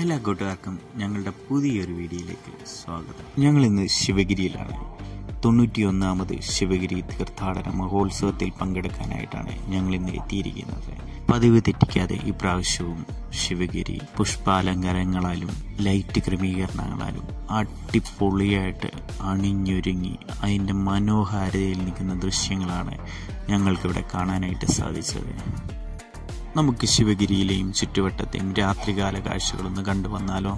എല്ലാ കൂട്ടുകാർക്കും ഞങ്ങളുടെ പുതിയൊരു വീഡിയോയിലേക്ക് സ്വാഗതം ഞങ്ങൾ ഇന്ന് ശിവഗിരിയിലാണ് തൊണ്ണൂറ്റിയൊന്നാമത് ശിവഗിരി തീർത്ഥാടന മഹോത്സവത്തിൽ പങ്കെടുക്കാനായിട്ടാണ് ഞങ്ങൾ ഇന്ന് എത്തിയിരിക്കുന്നത് പതിവ് തെറ്റിക്കാതെ ഇപ്രാവശ്യവും ശിവഗിരി പുഷ്പാലങ്കാരങ്ങളാലും ലൈറ്റ് ക്രമീകരണങ്ങളാലും അടിപൊളിയായിട്ട് അണിഞ്ഞൊരുങ്ങി അതിൻ്റെ മനോഹാരിതയിൽ നിൽക്കുന്ന ദൃശ്യങ്ങളാണ് ഞങ്ങൾക്കിവിടെ കാണാനായിട്ട് സാധിച്ചത് നമുക്ക് ശിവഗിരിയിലെയും ചുറ്റുവട്ടത്തെയും രാത്രികാല കാഴ്ചകളൊന്ന് കണ്ടു വന്നാലോ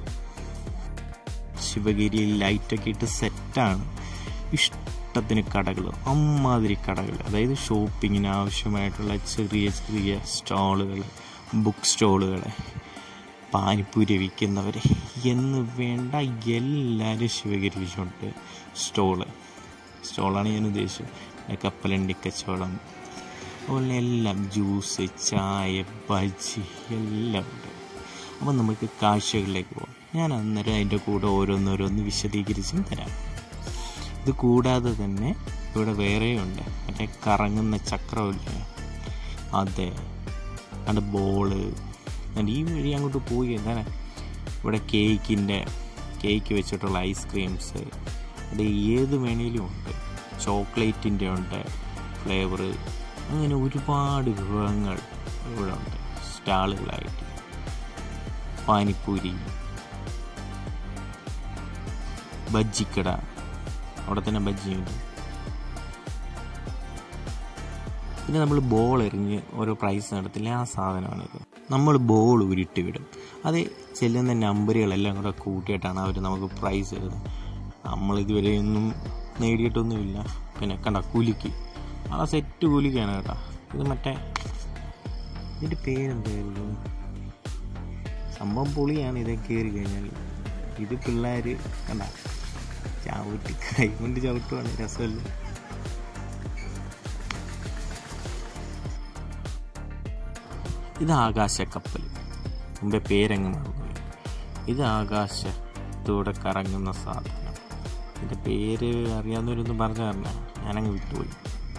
ശിവഗിരിയിൽ ലൈറ്റൊക്കെ ഇട്ട് സെറ്റാണ് ഇഷ്ടത്തിന് കടകൾ അമ്മാതിരി കടകൾ അതായത് ഷോപ്പിങ്ങിന് ആവശ്യമായിട്ടുള്ള ചെറിയ ചെറിയ സ്റ്റാളുകൾ ബുക്ക് സ്റ്റോളുകൾ പാനിപ്പൂരി വിൽക്കുന്നവർ എന്ന് വേണ്ട എല്ലാവരും ശിവഗിരിയിലുണ്ട് സ്റ്റോള് സ്റ്റോളാണ് ഞാൻ ഉദ്ദേശിച്ചത് കപ്പലണ്ടി കച്ചവടം അതുപോലെ എല്ലാം ജ്യൂസ് ചായ ബജി എല്ലാം ഉണ്ട് അപ്പം നമുക്ക് കാഴ്ചകളിലേക്ക് പോകാം ഞാൻ അന്നേരം അതിൻ്റെ കൂടെ ഓരോന്നോരോന്ന് വിശദീകരിച്ചും തരാം ഇത് കൂടാതെ തന്നെ ഇവിടെ വേറെയുണ്ട് മറ്റേ കറങ്ങുന്ന ചക്രമില്ലേ അതെ അത് ബോള് എന്നിട്ട് ഈ വഴി അങ്ങോട്ട് പോയി എന്താണ് ഇവിടെ കേക്കിൻ്റെ കേക്ക് വെച്ചിട്ടുള്ള ഐസ്ക്രീംസ് അത് ഏത് വേണേലും ഉണ്ട് ചോക്ലേറ്റിൻ്റെ ഉണ്ട് ഫ്ലേവർ അങ്ങനെ ഒരുപാട് വിഭവങ്ങൾ ഇവിടെ ഉണ്ട് സ്റ്റാളുകളായിട്ട് പാനിപ്പൂരി ബജ്ജിക്കട അവിടെ തന്നെ ബജ്ജിയുണ്ട് പിന്നെ നമ്മൾ ബോൾ എറിഞ്ഞ് ഓരോ പ്രൈസ് നടത്തില്ല ആ സാധനമാണിത് നമ്മൾ ബോൾ ഉരുട്ടി വിടും അത് ചെല്ലുന്ന നമ്പറുകളെല്ലാം കൂടെ കൂട്ടിയിട്ടാണ് അവർ നമുക്ക് പ്രൈസ് തരുന്നത് നമ്മൾ ഇതുവരെയൊന്നും നേടിയിട്ടൊന്നുമില്ല പിന്നെ കണ്ട കുലുക്കി ആ സെറ്റ് കൂലിക്കാണ് കേട്ടോ ഇത് മറ്റേ ഇതിൻ്റെ പേരെന്തായിരുന്നു സംഭവം പൊളിയാണ് ഇത് കയറി കഴിഞ്ഞാൽ ഇത് പിള്ളേർ കണ്ട ചവിട്ടി കൈകൊണ്ട് ചവിട്ടുവാണ് രസമല്ല ഇത് ആകാശക്കപ്പൽ മുമ്പേ പേരങ്ങ് മറന്നുപോയി ഇത് ആകാശത്തൂടെ കറങ്ങുന്ന സാധനം ഇതിൻ്റെ പേര് അറിയാവുന്നവരൊന്നും പറഞ്ഞു തരണേ ഞാനങ്ങ് വിട്ടുപോയി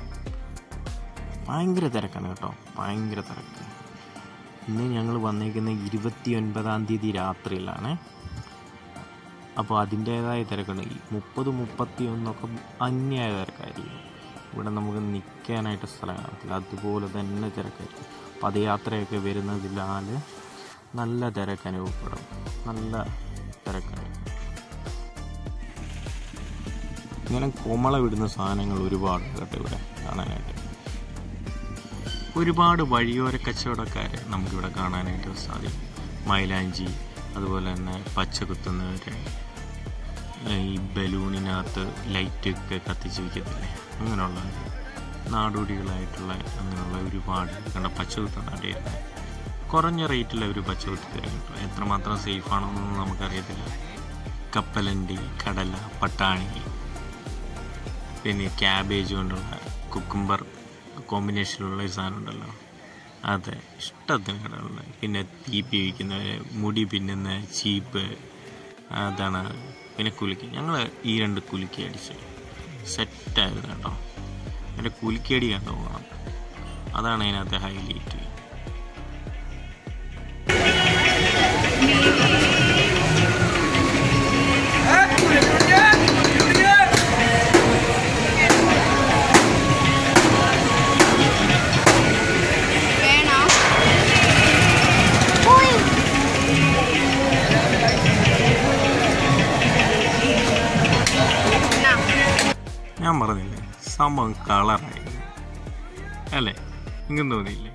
ഭയങ്കര തിരക്കാണ് കേട്ടോ ഭയങ്കര തിരക്ക് ഇന്ന് ഞങ്ങൾ വന്നേക്കുന്ന ഇരുപത്തി ഒൻപതാം തീയതി രാത്രിയിലാണ് അപ്പോൾ അതിൻ്റേതായ തിരക്കുണ്ട് ഈ മുപ്പത് മുപ്പത്തി ഒന്നൊക്കെ അന്യായ തിരക്കായിരിക്കും ഇവിടെ നമുക്ക് നിൽക്കാനായിട്ട് സ്ഥലം കാണത്തില്ല അതുപോലെ തന്നെ തിരക്കായിരിക്കും പദയാത്രയൊക്കെ വരുന്നതിനാൽ നല്ല തിരക്ക് അനുഭവപ്പെടും നല്ല തിരക്കായിരിക്കും ഇങ്ങനെ കൊമള വിടുന്ന സാധനങ്ങൾ ഒരുപാട് കേട്ടോ ഇവിടെ കാണാനായിട്ട് ഒരുപാട് വഴിയോര കച്ചവടക്കാരെ നമുക്കിവിടെ കാണാനായിട്ട് സാധിക്കും മൈലാഞ്ചി അതുപോലെ തന്നെ പച്ച കുത്തുന്നവർ ഈ ബലൂണിനകത്ത് ലൈറ്റൊക്കെ കത്തിച്ച് വയ്ക്കത്തില്ലേ അങ്ങനെയുള്ള നാടോടികളായിട്ടുള്ള അങ്ങനെയുള്ള ഒരുപാട് കണ്ട പച്ച കുത്തുന്നവരുടെ കുറഞ്ഞ റേറ്റിൽ അവർ പച്ച കുത്തി തരും കേട്ടോ എത്രമാത്രം സേഫ് ആണെന്നൊന്നും നമുക്കറിയത്തില്ല കപ്പലണ്ടി കടല പട്ടാണി പിന്നെ ക്യാബേജ് കൊണ്ടുള്ള കുക്കുംബർ കോമ്പിനേഷനിലുള്ള ഒരു സാധനം ഉണ്ടല്ലോ അതെ ഇഷ്ടത്തിന് കടകളുണ്ട് പിന്നെ തീപ്പി വയ്ക്കുന്നവർ മുടി പിന്നുന്ന ചീപ്പ് അതാണ് പിന്നെ കുലുക്കി ഞങ്ങൾ ഈ രണ്ട് കുലുക്കി അടിച്ച് സെറ്റായിരുന്നു കേട്ടോ എൻ്റെ കുലുക്കിയടി കണ്ടു പോകണം അതാണ് അതിനകത്തെ ഹൈലൈറ്റ് വേണോ എന്നാ, ഞാൻ പറഞ്ഞില്ലേ സംഭവം കളറായി അല്ലേ ഇങ്ങനെ തോന്നിയില്ലേ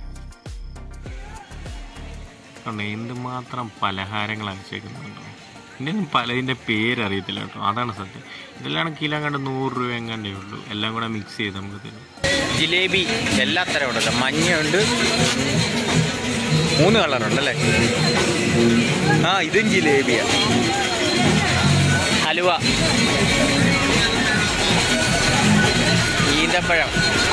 കണ്ടോ എന്തുമാത്രം പലഹാരങ്ങളാണ് വെച്ചേക്കുന്നുണ്ടോ എൻ്റെ ഒന്നും പലതിൻ്റെ പേരറിയത്തില്ല കേട്ടോ അതാണ് സത്യം ഇതെല്ലാം കിലോ കണ്ട് നൂറ് രൂപ എങ്ങാണ്ടേ ഉള്ളൂ എല്ലാം കൂടെ മിക്സ് ചെയ്ത് നമുക്ക് തരും ജിലേബി എല്ലാ തരം ഉണ്ടല്ലോ മഞ്ഞയുണ്ട് മൂന്ന് കളറുണ്ടല്ലേ ആ ഇതും ജിലേബിയാ ഹലുവ ഈന്തപ്പഴം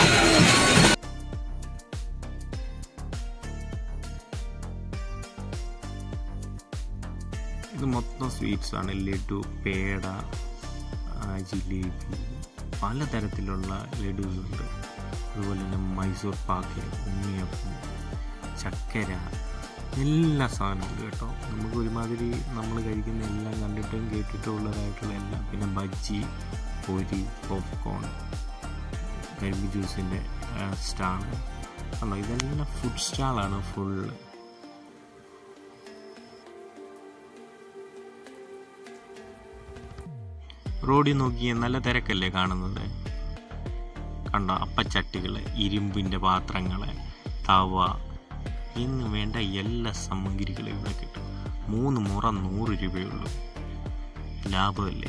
ഇത് മൊത്തം സ്വീറ്റ്സ് ആണ് ലഡു പേട ആ, ജിലേബി പലതരത്തിലുള്ള ലഡുസ് ഉണ്ട് അതുപോലെ തന്നെ മൈസൂർ പാക്ക് ഉണ്ണിയപ്പം ചക്കര എല്ലാ സാധനമുണ്ട് കേട്ടോ നമുക്ക് ഒരുമാതിരി നമ്മൾ കഴിക്കുന്ന എല്ലാം കണ്ടിട്ടും കേട്ടിട്ടും ഉള്ളതായിട്ടുള്ള എല്ലാം പിന്നെ ബജ്ജി പൊരി പോപ്കോൺ കരിമ്പ് ജ്യൂസിൻ്റെ സ്റ്റാള് കണ്ടോ ഇതെല്ലാം ഫുഡ് സ്റ്റാളാണ് ഫുള്ള് റോഡിൽ നോക്കി നല്ല തിരക്കല്ലേ കാണുന്നത് കണ്ടോ അപ്പച്ചട്ടികൾ ഇരുമ്പിൻ്റെ പാത്രങ്ങൾ തവ എന്ന് വേണ്ട എല്ലാ സാമഗ്രികളും ഇവിടെ കിട്ടും മൂന്ന് മുറ നൂറ് രൂപയുള്ളൂ ലാഭമല്ലേ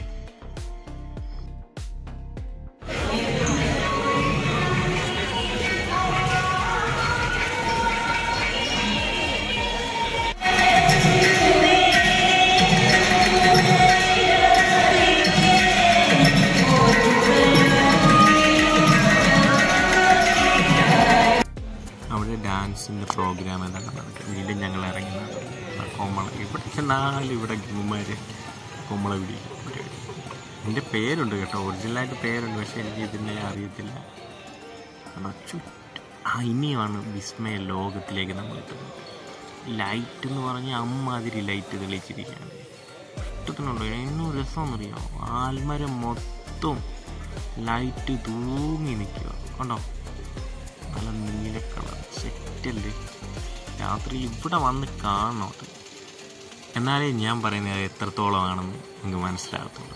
അവിടെ ഡാൻസിൻ്റെ പ്രോഗ്രാം എന്താണ് നടക്കുന്നത് വീണ്ടും ഞങ്ങൾ ഇറങ്ങുന്നത് കോമള ഇവിടെ ചെന്നാലും ഇവിടെ ഗുമ്മര് കോമള വിടി എൻ്റെ പേരുണ്ട് കേട്ടോ ഒറിജിനലായിട്ട് പേരുണ്ട് പക്ഷേ എനിക്ക് ഇതിനെ അറിയത്തില്ല കണ്ടോ ചുറ്റും ആ ഇനിയുമാണ് വിസ്മയ ലോകത്തിലേക്ക് നമ്മൾ എത്തുന്നത് ലൈറ്റ് എന്ന് പറഞ്ഞാൽ അമ്മാതിരി ലൈറ്റ് തെളിയിച്ചിരിക്കുകയാണ് ഇഷ്ടത്തിനുണ്ടോ എന്നൊരു രസമെന്നറിയാമോ ആൽമരം മൊത്തം ലൈറ്റ് തൂങ്ങി നിൽക്കുക കണ്ടോ നല്ല നീല കളർ സെറ്റല്ലേ രാത്രിയിൽ ഇവിടെ വന്ന് കാണണം അത് എന്നാലേ ഞാൻ പറയുന്നത് അത് എത്രത്തോളമാണെന്ന് നിങ്ങൾക്ക് മനസ്സിലാകത്തുള്ളൂ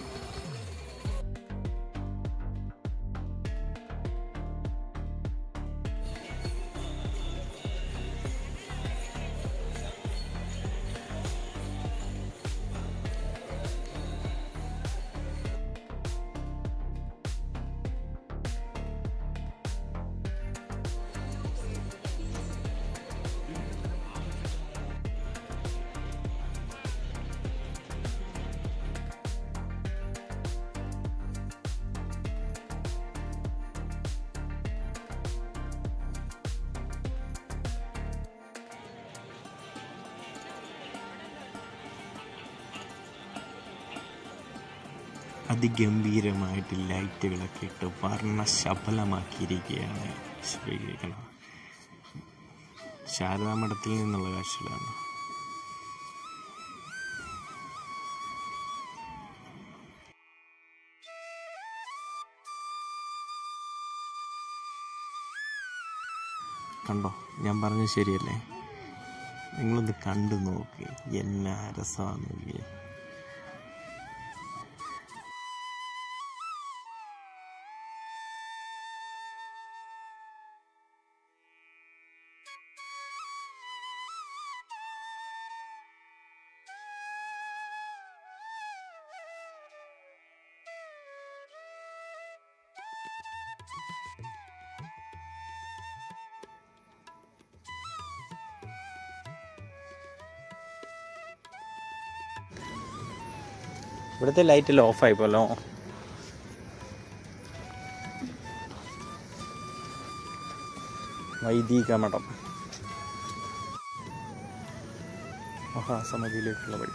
അതിഗംഭീരമായിട്ട് ലൈറ്റുകളൊക്കെ ഇട്ട് വർണ്ണശബലമാക്കിയിരിക്കുകയാണ് ശ്രീകരണം ശാരദാമഠത്തിൽ നിന്നുള്ള കാഴ്ചകളാണ് കണ്ടോ ഞാൻ പറഞ്ഞത് ശരിയല്ലേ നിങ്ങളൊന്ന് കണ്ടു നോക്ക് എന്നാ രസമാണെന്ന് നോക്കിയേ ഇവിടുത്തെ ലൈറ്റ് എല്ലാം ഓഫായി പോലോ വൈദിക മഠം മഹാസമിതിയിലേക്കുള്ള വഴി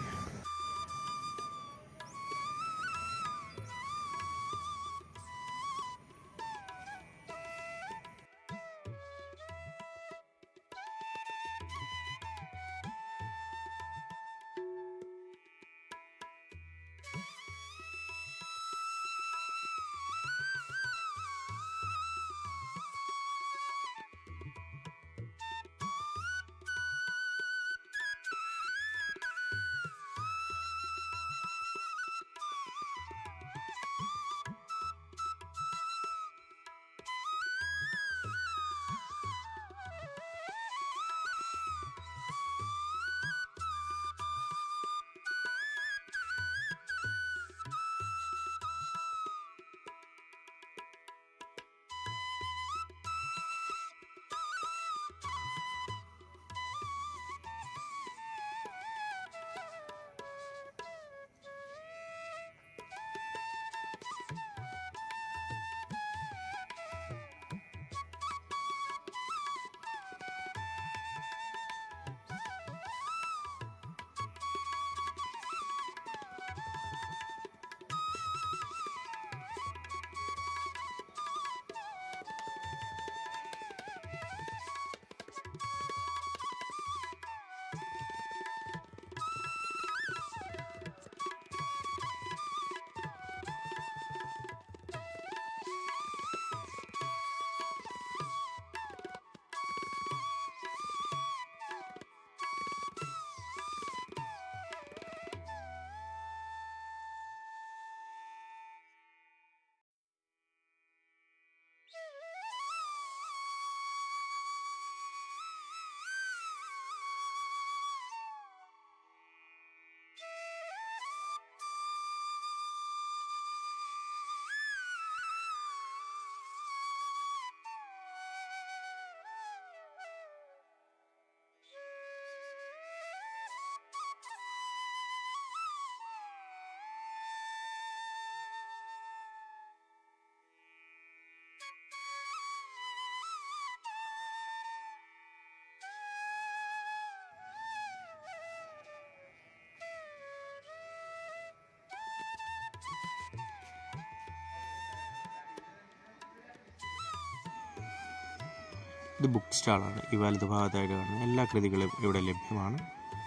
ഇത് ബുക്ക് സ്റ്റാളാണ് ഈ വലതു ഭാഗത്തായിട്ട് കാണുന്ന എല്ലാ കൃതികളും ഇവിടെ ലഭ്യമാണ്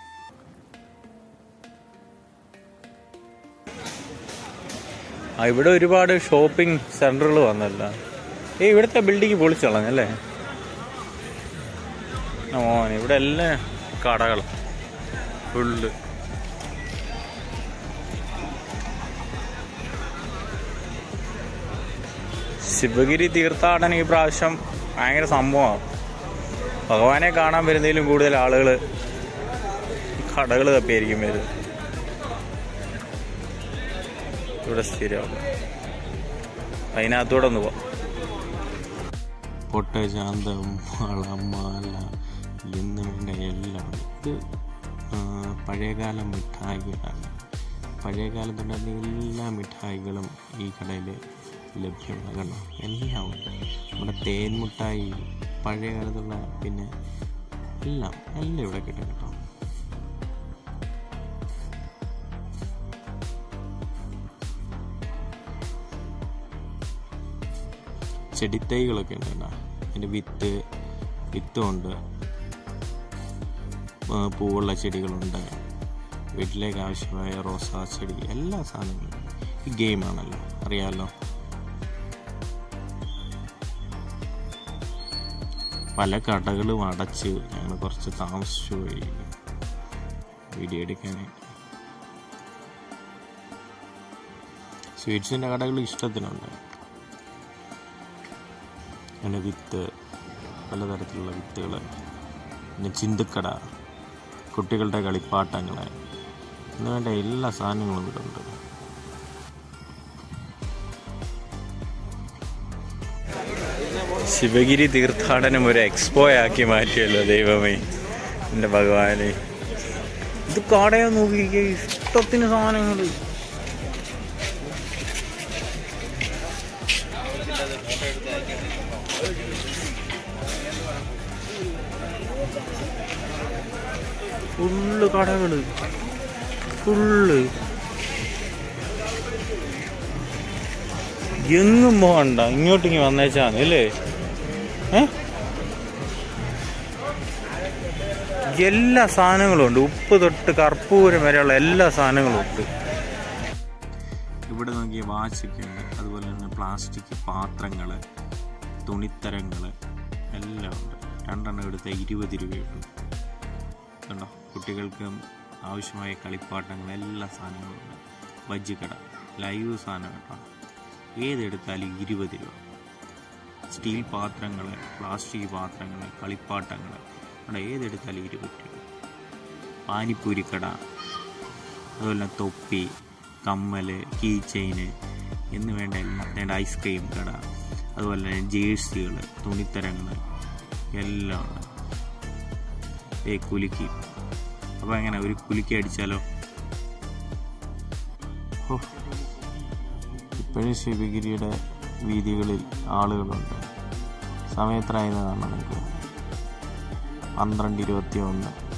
ആ ഇവിടെ ഒരുപാട് ഷോപ്പിംഗ് സെന്ററുകൾ വന്നല്ല ഏ ഇവിടുത്തെ ബിൽഡിംഗ് പൊളിച്ചു കളഞ്ഞല്ലേ ആ മോനെ ഇവിടെ എല്ലാം കടകൾ ഫുള്ള് ശിവഗിരി തീർത്ഥാടനം ഈ പ്രാവശ്യം ഭയങ്കര സംഭവമാണ് ഭഗവാനെ കാണാൻ വരുന്നതിലും കൂടുതൽ ആളുകൾ കടകൾ തപ്പിയായിരിക്കും വരുന്നത് ഇവിടെ സ്ഥിരമാണ് അതിനകത്തൂടെ ഒന്ന് പോവാം പൊട്ടശാന്തം വളമാല എന്ന് വേണ്ട എല്ലാം ഇത് ആ, പഴയകാല മിഠായികളാണ് പഴയകാലത്തുണ്ടായിരുന്ന എല്ലാ മിഠായികളും ഈ കടയിൽ ലഭ്യമാണ് കണ്ടോ എല്ലാം ഉണ്ട് നമ്മുടെ തേൻ മിഠായി പഴയ കാലത്തുള്ള പിന്നെ എല്ലാം എല്ലാം ഇവിടെ കിട്ടും കേട്ടോ ചെടിത്തൈകളൊക്കെ ഉണ്ട് കേട്ടോ അതിൻ്റെ വിത്ത് വിത്തുമുണ്ട് ആ, പൂവുള്ള ചെടികളുണ്ട് വീട്ടിലേക്ക് ആവശ്യമായ റോസാ ചെടി എല്ലാ സാധനങ്ങളും ഈ ഗെയിമാണല്ലോ അറിയാമല്ലോ പല കടകളും അടച്ച് ഞങ്ങൾ കുറച്ച് താമസിച്ചു പോയി വീഡിയോ എടുക്കാനായിട്ട് സ്വീറ്റ്സിൻ്റെ കടകൾ ഇഷ്ടത്തിനുണ്ട് അങ്ങനെ വിത്ത് പലതരത്തിലുള്ള വിത്തുകൾ പിന്നെ ചിന്തക്കട കുട്ടികളുടെ കളിപ്പാട്ടങ്ങൾ എന്ന് വേണ്ട എല്ലാ സാധനങ്ങളും ഇവിടെ ഉണ്ട് ശിവഗിരി തീർത്ഥാടനം ഒരു എക്സ്പോ ആക്കി മാറ്റിയല്ലോ ദൈവമേ എൻ്റെ ഭഗവാനെ ഇത് കടയാ നോക്കിക്കേ ഇഷ്ടത്തിന് സാധനങ്ങൾ ഫുള്ള് കടകള് ഫുള്ള് എങ്ങും പോകണ്ട ഇങ്ങോട്ടിങ്ങ് വന്നേച്ചാണ് അല്ലേ ഏ എല്ലാ സാധനങ്ങളും ഉണ്ട് ഉപ്പ് തൊട്ട് കർപ്പൂരം വരെയുള്ള എല്ലാ സാധനങ്ങളും ഉണ്ട് ഇവിടെ നോക്കിയ വാച്ചൊക്കെ ഉണ്ട് അതുപോലെ തന്നെ പ്ലാസ്റ്റിക് പാത്രങ്ങൾ തുണിത്തരങ്ങൾ എല്ലാം ഉണ്ട് രണ്ടെണ്ണം എടുത്ത ഇരുപത് രൂപയുള്ളൂ കണ്ടോ കുട്ടികൾക്ക് ആവശ്യമായ കളിപ്പാട്ടങ്ങൾ എല്ലാ സാധനങ്ങളും ഉണ്ട് ബജ്ജിക്കട ലൈവ് സാധനം കേട്ടോ ഏതെടുത്താലും ഇരുപത് രൂപ സ്റ്റീൽ പാത്രങ്ങൾ പ്ലാസ്റ്റിക് പാത്രങ്ങൾ കളിപ്പാട്ടങ്ങൾ അവിടെ ഏതെടുത്താലും ഇരുപത് രൂപ പാനിപ്പൂരിക്കട അതുപോലെ തൊപ്പി കമ്മൽ കീ ചെയിന് എന്ന് വേണ്ട എല്ലാം വേണ്ട ഐസ്ക്രീം കട അതുപോലെ തന്നെ ജേഴ്സികൾ തുണിത്തരങ്ങൾ എല്ലാം ഉണ്ട് ഏ കുലുക്കി അപ്പോൾ എങ്ങനെ ഒരു കുലുക്കി അടിച്ചാലോ ഓ ഇപ്പോഴും ശിവഗിരിയുടെ വീതികളിൽ ആളുകളുണ്ട് സമയം എത്രയായെന്ന് കാണണം നിങ്ങൾക്ക് പന്ത്രണ്ട് ഇരുപത്തി ഒന്ന്